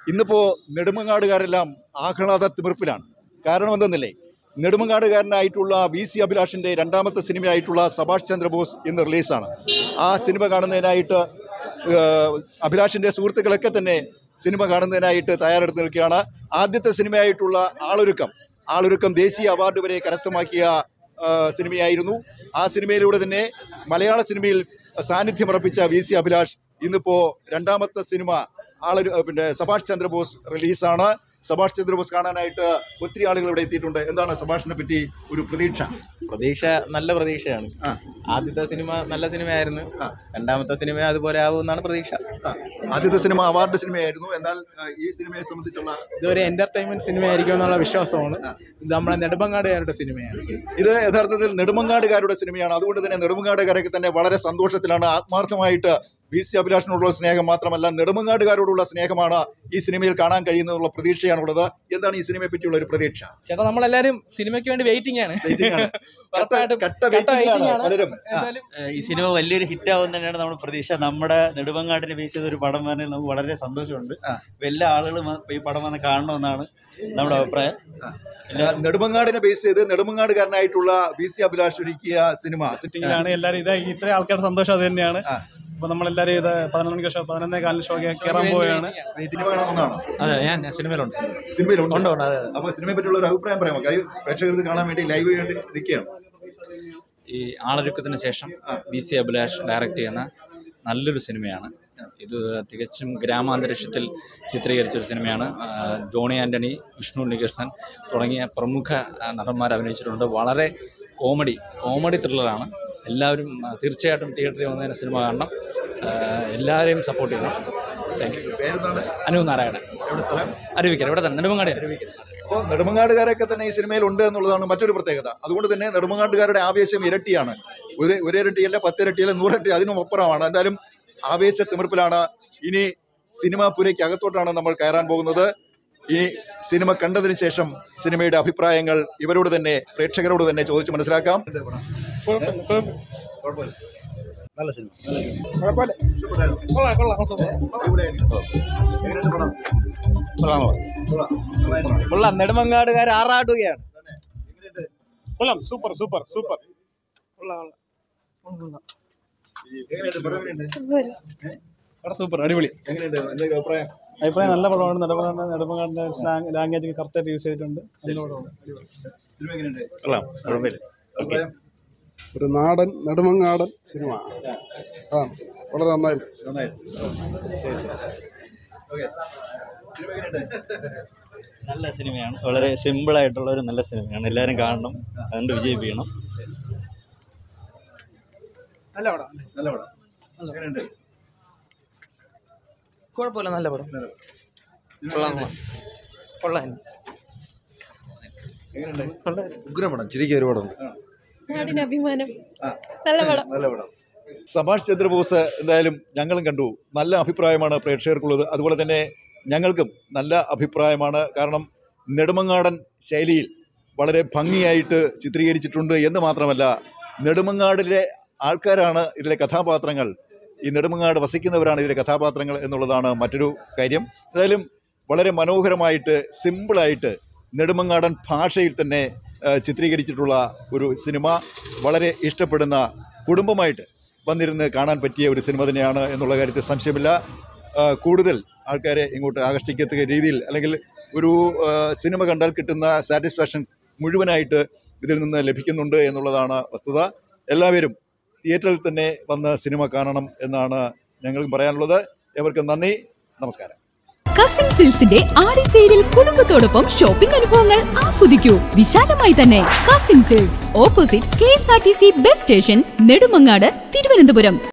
ഇന്നിപ്പോൾ നെടുമങ്ങാടുകാരെല്ലാം ആഹ്ലാദ തിമിർപ്പിലാണ് കാരണം എന്തെന്നില്ലേ നെടുമങ്ങാടുകാരനായിട്ടുള്ള വി സി അഭിലാഷിൻ്റെ രണ്ടാമത്തെ സിനിമയായിട്ടുള്ള സഭാഷ് ചന്ദ്രബോസ് ഇന്ന് റിലീസാണ് ആ സിനിമ കാണുന്നതിനായിട്ട് ഏഹ്, അഭിലാഷിൻ്റെ സുഹൃത്തുക്കളൊക്കെ തന്നെ സിനിമ കാണുന്നതിനായിട്ട് തയ്യാറെടുത്ത് നിൽക്കുകയാണ് ആദ്യത്തെ സിനിമയായിട്ടുള്ള ആളൊരുക്കം ആളൊരുക്കം ദേശീയ അവാർഡ് വരെ കരസ്ഥമാക്കിയ ആ, സിനിമയായിരുന്നു ആ സിനിമയിലൂടെ തന്നെ മലയാള സിനിമയിൽ സാന്നിധ്യമർപ്പിച്ച വി സി അഭിലാഷ് ഇന്നിപ്പോൾ രണ്ടാമത്തെ സിനിമ ആളൊരു പിന്നെ സഭാഷ് ചന്ദ്രബോസ് റിലീസാണ് സഭാഷ് ചന്ദ്രബോസ് കാണാനായിട്ട് ഒത്തിരി ആളുകൾ ഇവിടെ എത്തിയിട്ടുണ്ട് എന്താണ് സഭാഷിനെ പറ്റി ഒരു പ്രതീക്ഷ പ്രതീക്ഷ നല്ല പ്രതീക്ഷയാണ് ആ. ആദ്യത്തെ സിനിമ നല്ല സിനിമയായിരുന്നു ആ. രണ്ടാമത്തെ സിനിമ അതുപോലെ ആവുമെന്നാണ് പ്രതീക്ഷ ആ, ആദ്യത്തെ സിനിമ അവാർഡ് സിനിമയായിരുന്നു എന്നാൽ ആ, ഈ സിനിമയെ സംബന്ധിച്ചുള്ള ഇതൊരു എന്റർടൈൻമെന്റ് സിനിമയായിരിക്കും എന്നുള്ള വിശ്വാസമാണ് ഇത് നമ്മളെ നെടുമ്പങ്ങാടുകാരുടെ സിനിമയാണ് ഇത് യഥാർത്ഥത്തിൽ നെടുമങ്ങാടുകാരുടെ സിനിമയാണ് അതുകൊണ്ട് തന്നെ നെടുമങ്ങാടുകാരൊക്കെ തന്നെ വളരെ സന്തോഷത്തിലാണ് ആത്മാർത്ഥമായിട്ട് വി സി അഭിലാഷിനോടുള്ള സ്നേഹം മാത്രമല്ല നെടുമങ്ങാടുകാരോടുള്ള സ്നേഹമാണ് ഈ സിനിമയിൽ കാണാൻ കഴിയുന്നതിനുള്ള പ്രതീക്ഷയാണുള്ളത് എന്താണ് ഈ സിനിമയെ പറ്റിയുള്ള ഒരു പ്രതീക്ഷ ചേട്ടാ നമ്മളെല്ലാരും സിനിമയ്ക്ക് വേണ്ടി വെയിറ്റിംഗ് ആണ് Waiting ആണ്. കട്ട ഉറപ്പായിട്ടും കട്ട കട്ട waiting waiting ആണ് ആണ്. പലരും ആ, എന്തായാലും ഏഹ് ഈ സിനിമ വലിയൊരു ഹിറ്റ് ആവും തന്നെയാണ് നമ്മുടെ പ്രതീക്ഷ നമ്മുടെ നെടുമങ്ങാടിനെ ബേസ് ചെയ്ത ഒരു പടം പറഞ്ഞാൽ നമുക്ക് വളരെ സന്തോഷമുണ്ട് ആ. അപ്പൊ എല്ലാ ആളുകളും ഈ പടം വന്ന് കാണണമെന്നാണ് നമ്മുടെ അഭിപ്രായം എല്ലാവരും നെടുമങ്ങാടിനെ ബേസ് ചെയ്ത് നെടുമങ്ങാടുകാരനായിട്ടുള്ള വി സി അഭിലാഷ് ഒരുക്കിയ സിനിമ ാണ് എല്ലാവരും ഇത് ഇത്രയും ആൾക്കാരുടെ സന്തോഷം അത് തന്നെയാണ് ആ. അപ്പൊ നമ്മളെല്ലാവരും ഇത് പതിനൊന്ന് മണിക്ക് ഷോ പതിനൊന്നേ കാലിന് ഷോ കയറാൻ പോവുകയാണ് സിനിമ കാണാമെന്നാണ് അതെ ഞാൻ ഞാൻ സിനിമയിലുണ്ട് സിനിമയിലുണ്ട് ഉണ്ട് ഉണ്ട് അതെ അപ്പൊ സിനിമയെ പറ്റിയുള്ള ഒരു അഭിപ്രായം പറയാമോ കാര്യം പ്രേക്ഷകർ ഇത് കാണാൻ വേണ്ടി ലൈവ് വേണ്ടി നിൽക്കുകയാണ് ഈ ആളൊരുക്കത്തിന് ശേഷം വി സി അഭിലാഷ് ഡയറക്റ്റ് ചെയ്യുന്ന നല്ലൊരു സിനിമയാണ് ഇത് തികച്ചും ഗ്രാമാന്തരീക്ഷത്തിൽ ചിത്രീകരിച്ച ഒരു സിനിമയാണ് ആ, ജോണി ആൻ്റണി വിഷ്ണു ഉണ്ണികൃഷ്ണൻ തുടങ്ങിയ പ്രമുഖ ആ, നടന്മാർ അഭിനയിച്ചിട്ടുണ്ട് വളരെ കോമഡി കോമഡി ത്രില്ലറാണ് എല്ലാവരും ആ, തീർച്ചയായിട്ടും തിയേറ്ററിൽ വന്നതിന് സിനിമ കാണണം ആ, എല്ലാവരെയും സപ്പോർട്ട് ചെയ്യണം താങ്ക് യു പേരെന്താണ് അനു നാരായണൻ എവിടെ സ്ഥലം അരുവിക്കര ഇവിടെ തന്നെ നെടുമങ്ങാടി അപ്പോൾ നെടുമങ്ങാടുകാരൊക്കെ തന്നെ ഈ സിനിമയിൽ ഉണ്ട് എന്നുള്ളതാണ് മറ്റൊരു പ്രത്യേകത അതുകൊണ്ട് തന്നെ നെടുമങ്ങാട്ടുകാരുടെ ആവേശം ഇരട്ടിയാണ് ഒരു ഒരു ഇരട്ടിയല്ല പത്തിരട്ടിയല്ല നൂറിരട്ടി അതിനും ഒപ്പരമാണ് എന്തായാലും ആവേശ തിമിർപ്പിലാണ് ഇനി സിനിമ പുരയ്ക്ക് അകത്തോട്ടാണ് നമ്മൾ കയറാൻ പോകുന്നത് ഈ സിനിമ കണ്ടതിന് ശേഷം സിനിമയുടെ അഭിപ്രായങ്ങൾ ഇവരോട് തന്നെ പ്രേക്ഷകരോട് തന്നെ ചോദിച്ച് മനസ്സിലാക്കാം നല്ല സിനിമ കൊള്ളാം നെടുമങ്ങാടുകാർ ആറാടുകയാണ് കൊള്ളാം സൂപ്പർ സൂപ്പർ സൂപ്പർ സൂപ്പർ അടിപൊളി എങ്ങനെയുണ്ട് എന്തൊക്കെ അഭിപ്രായം അഭിപ്രായം നല്ല പടമാണ് നെടുമങ്ങാടിന്റെ നെടുമങ്ങാടിന്റെ സ്ലാങ് ലാംഗ്വേജ് കറക്റ്റായിട്ട് യൂസ് ചെയ്തിട്ടുണ്ട് നല്ല പടമാണ് സിനിമ എങ്ങനെയുണ്ട് കൊള്ളാം കുഴപ്പമില്ല അഭിപ്രായം ഒരു നാടൻ നെടുമങ്ങാടൻ സിനിമ അതാണ് വളരെ നന്നായിരുന്നു നന്നായിട്ട് ശരി ശരി ഓക്കെ സിനിമ എങ്ങനെയുണ്ട് നല്ല സിനിമയാണ് വളരെ സിമ്പിൾ ആയിട്ടുള്ള ഒരു നല്ല സിനിമയാണ് എല്ലാവരും കാണണം അതുകൊണ്ട് വിജയിപ്പിക്കണം നല്ല പടം എങ്ങനെയുണ്ട് കുഴപ്പമില്ല നല്ല പടം കൊള്ളാം കൊള്ളാം കൊള്ളാം എങ്ങനെയുണ്ട് ഉഗ്രപടം ശരിക്കും ഒരു പടം നാടിന് അഭിമാനം ആ. നല്ല പടം നല്ല പടം സഭാഷ് ചന്ദ്രബോസ് എന്തായാലും ഞങ്ങളും കണ്ടു നല്ല അഭിപ്രായമാണ് പ്രേക്ഷകർക്കുള്ളത് അതുപോലെ തന്നെ ഞങ്ങൾക്കും നല്ല അഭിപ്രായമാണ് കാരണം നെടുമങ്ങാടൻ ശൈലിയിൽ വളരെ ഭംഗിയായിട്ട് ചിത്രീകരിച്ചിട്ടുണ്ട് എന്ന് മാത്രമല്ല നെടുമങ്ങാടിലെ ആൾക്കാരാണ് ഇതിലെ കഥാപാത്രങ്ങൾ ഈ നെടുമങ്ങാട് വസിക്കുന്നവരാണ് ഇതിലെ കഥാപാത്രങ്ങൾ എന്നുള്ളതാണ് മറ്റൊരു കാര്യം എന്തായാലും വളരെ മനോഹരമായിട്ട് സിമ്പിളായിട്ട് നെടുമങ്ങാടൻ ഭാഷയിൽ തന്നെ ആ, ചിത്രീകരിച്ചിട്ടുള്ള ഒരു സിനിമ വളരെ ഇഷ്ടപ്പെടുന്ന കുടുംബമായിട്ട് വന്നിരുന്ന് കാണാൻ പറ്റിയ ഒരു സിനിമ തന്നെയാണ് എന്നുള്ള കാര്യത്തിൽ സംശയമില്ല ആ, കൂടുതൽ ആൾക്കാരെ ഇങ്ങോട്ട് ആകർഷിക്കത്തക്ക രീതിയിൽ അല്ലെങ്കിൽ ഒരു ആ, സിനിമ കണ്ടാൽ കിട്ടുന്ന സാറ്റിസ്ഫാക്ഷൻ മുഴുവനായിട്ട് ഇതിൽ നിന്ന് ലഭിക്കുന്നുണ്ട് എന്നുള്ളതാണ് വസ്തുത എല്ലാവരും തിയേറ്ററിൽ തന്നെ വന്ന് സിനിമ കാണണം എന്നാണ് ഞങ്ങൾക്ക് പറയാനുള്ളത് എവർക്കും നന്ദി നമസ്കാരം കസിൻ സിൽസിന്റെ ആടി സെയിലിൽ കുടുംബത്തോടൊപ്പം ഷോപ്പിംഗ് അനുഭവങ്ങൾ ആസ്വദിക്കൂ വിശാലമായി തന്നെ കസിൻ സിൽസ് opposite K S R T C bus station Nedumangad Thiruvananthapuram